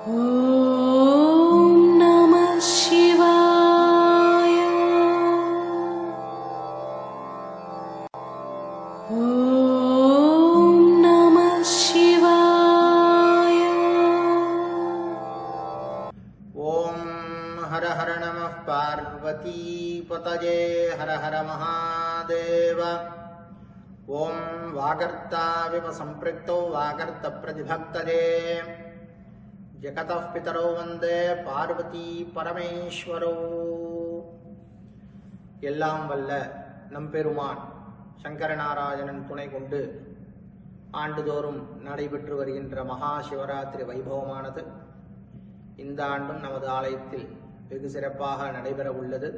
ॐ नमः शिवाय ॐ नमः शिवाय ॐ हर हर नमः पार्वतीपतये हर हर महादेव ॐ वागर्ताविव सम्पृक्तौ वागर्तप्रतिभक्तये जगतः पितरौ वन्दे பார்வதி பரமேஸ்வரோ எல்லாம் வல்ல நம்பெருமான் சங்கரநாராயணன் துணை கொண்டு ஆண்டுதோறும் நடைபெற்று வருகின்ற மகா சிவராத்திரி வைபவமானது இந்த ஆண்டும் நமது ஆலயத்தில் வெகு சிறப்பாக நடைபெற உள்ளது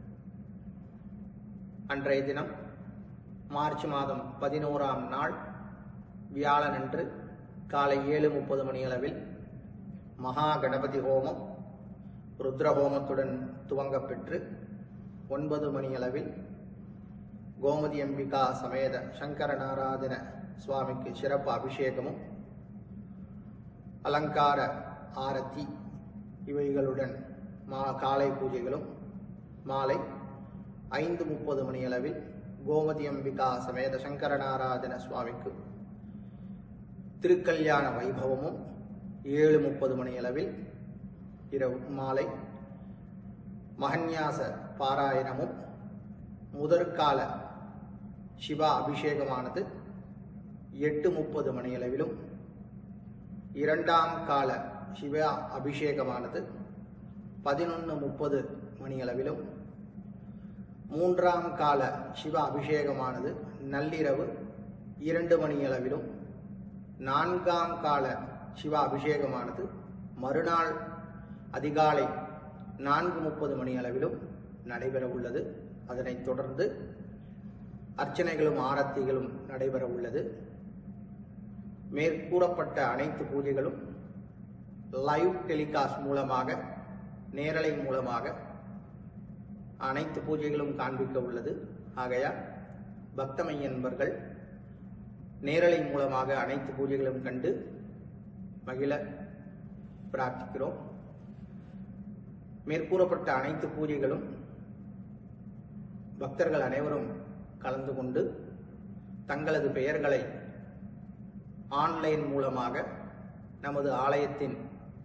அன்றைய தினம் மார்ச் மாதம் பதினோராம் நாள் வியாழனன்று காலை ஏழு முப்பது மணியளவில் மகா கணபதி ஹோமம் ருத்ர ஹோமத்துடன் துவங்கப்பெற்று ஒன்பது மணியளவில் கோமதி அம்பிகா சமேத சங்கர நாராயண சுவாமிக்கு சிறப்பு அபிஷேகமும் அலங்கார ஆரத்தி இவைகளுடன் மா காலை பூஜைகளும் மாலை ஐந்து முப்பது மணியளவில் கோமதி அம்பிகா சமேத சங்கரநாராயண சுவாமிக்கு திருக்கல்யாண வைபவமும் ஏழு முப்பது மணியளவில் இரவு மாலை மகன்யாச பாராயணமும் முதற்கால சிவா அபிஷேகமானது எட்டு முப்பது மணியளவிலும் இரண்டாம் கால சிவா அபிஷேகமானது பதினொன்று முப்பது மணியளவிலும் மூன்றாம் கால சிவ அபிஷேகமானது நள்ளிரவு இரண்டு மணியளவிலும் நான்காம் கால சிவ அபிஷேகமானது மறுநாள் அதிகாலை நான்கு முப்பது மணி அளவிலும் நடைபெற உள்ளது அதனைத் தொடர்ந்து அர்ச்சனைகளும் ஆரத்திகளும் நடைபெற உள்ளது மேற்கூறப்பட்ட அனைத்து பூஜைகளும் லைவ் டெலிகாஸ்ட் மூலமாக நேரலை மூலமாக அனைத்து பூஜைகளும் காண்பிக்க உள்ளது ஆகையால் பக்தமையன்பர்கள் நேரலை மூலமாக அனைத்து பூஜைகளும் கண்டு மகிழ பிரார்த்திக்கிறோம் மேற்கூறப்பட்ட அனைத்து பூஜைகளும் பக்தர்கள் அனைவரும் கலந்து கொண்டு தங்களது பெயர்களை ஆன்லைன் மூலமாக நமது ஆலயத்தின்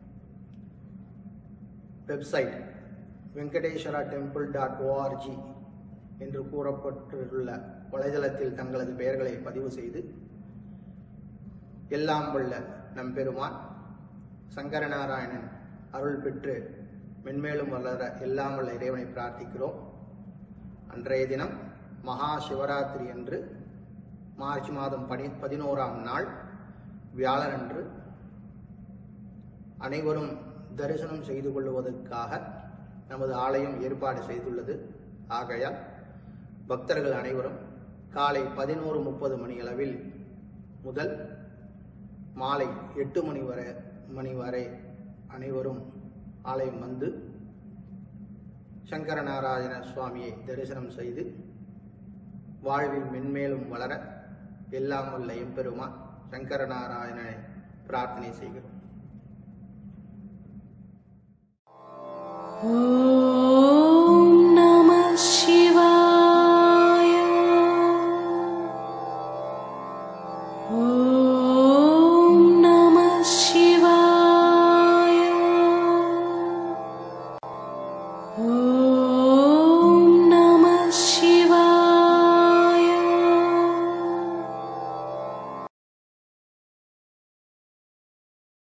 website Venkateswara temple dot ORG என்று கூறப்பட்டுள்ள வலைதளத்தில் தங்களது பெயர்களை பதிவு செய்து எல்லாம் வல்ல நம் பெருமான் சங்கரநாராயணன் அருள் பெற்று மென்மேலும் வளர எல்லாம் வல்ல இறைவனை பிரார்த்திக்கிறோம் அன்றைய தினம் மகா சிவராத்திரி அன்று மார்ச் மாதம் பனி பதினோராம் நாள் வியாழனன்று அனைவரும் தரிசனம் செய்து கொள்வதற்காக நமது ஆலயம் ஏற்பாடு செய்துள்ளது ஆகையால் பக்தர்கள் அனைவரும் காலை பதினோரு முப்பது மணி அளவில் முதல் மாலை எட்டு மணி வரை மணி வரை அனைவரும் ஆலயம் வந்து சங்கரநாராயண சுவாமியை தரிசனம் செய்து வாழ்வில் மென்மேலும் வளர எல்லாம் வல்ல எம்பெருமான் சங்கரநாராயணனை பிரார்த்தனை செய்கிறோம் ॐ नमः शिवाय ॐ नमः शिवाय ॐ